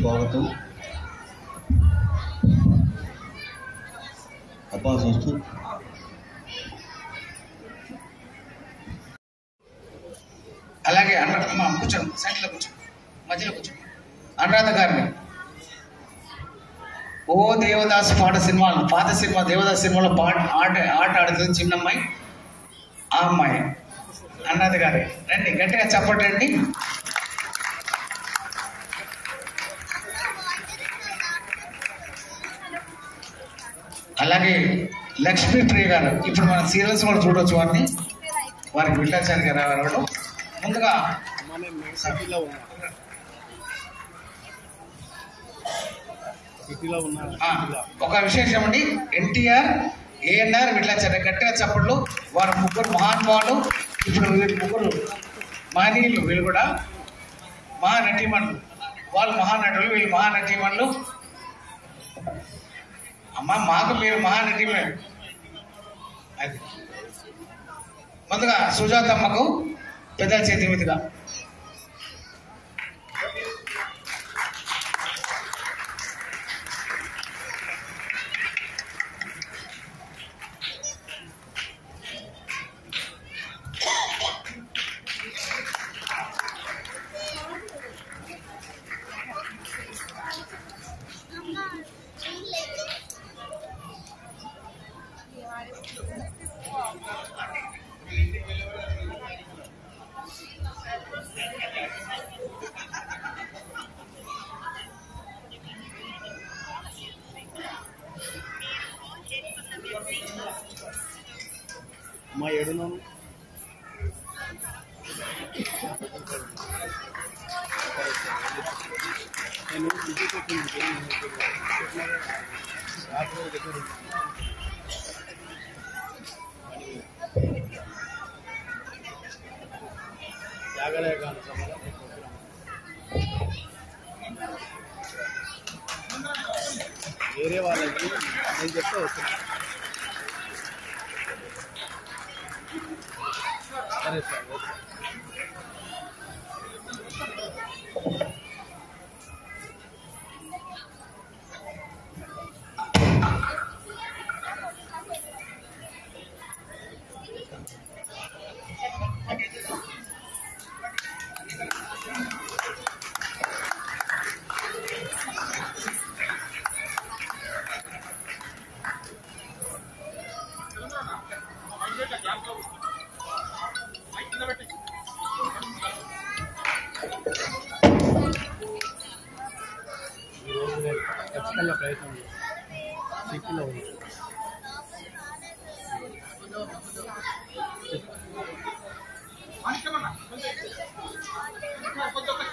స్వాగతం అబ్బాస్ వస్తూ అలాగే అన్న అమ్మ కూర్చోండి సైడ్లో కూర్చోండి మధ్యలో కూర్చోండి అనురాధ గారిని ఓ దేవదాస్ పాట సినిమాలు పాత సినిమా దేవదాస్ సినిమాలో పాట ఆట ఆట ఆడుతుంది చిన్నమ్మాయి ఆ అమ్మాయి అనురాధ గారి రండి గట్టిగా చెప్పండి అలాగే లక్ష్మీ ప్రియ గారు ఇప్పుడు మన సీరియల్స్ కూడా చూడొచ్చు వారిని వారికి విఠలాచారి గారు రావడం ముందుగా సిటీలో ఉన్నా సిటీలో ఉన్నా ఆ, ఒక విశేషం అండి ఎన్టీఆర్ ఏఎన్ఆర్ విఠలాచార్య గట్టిగా చప్పట్లు వారు ముగ్గురు మహానుభావులు ఇప్పుడు వీరు ముగ్గురు మహనీయులు వీళ్ళు కూడా మహానటీమణులు వాళ్ళు మహానటులు వీళ్ళు మహానటీమణులు అమ్మ మాకు మీరు మహానటీమే అది ముందుగా సుజాతమ్మకు పెద్దల చేతి మీదుగా మా ఏడును నేను విజిట్ దగ్గర జాగలే కాను సభలో వేరే వాళ్ళకి నేను చెప్తే వస్తున్నా సరే సార్ ఓకే ఈరోజు నేను ఖచ్చితంగా ప్రయత్నం చేస్తాను సిటీలో ఉంది కొంచెం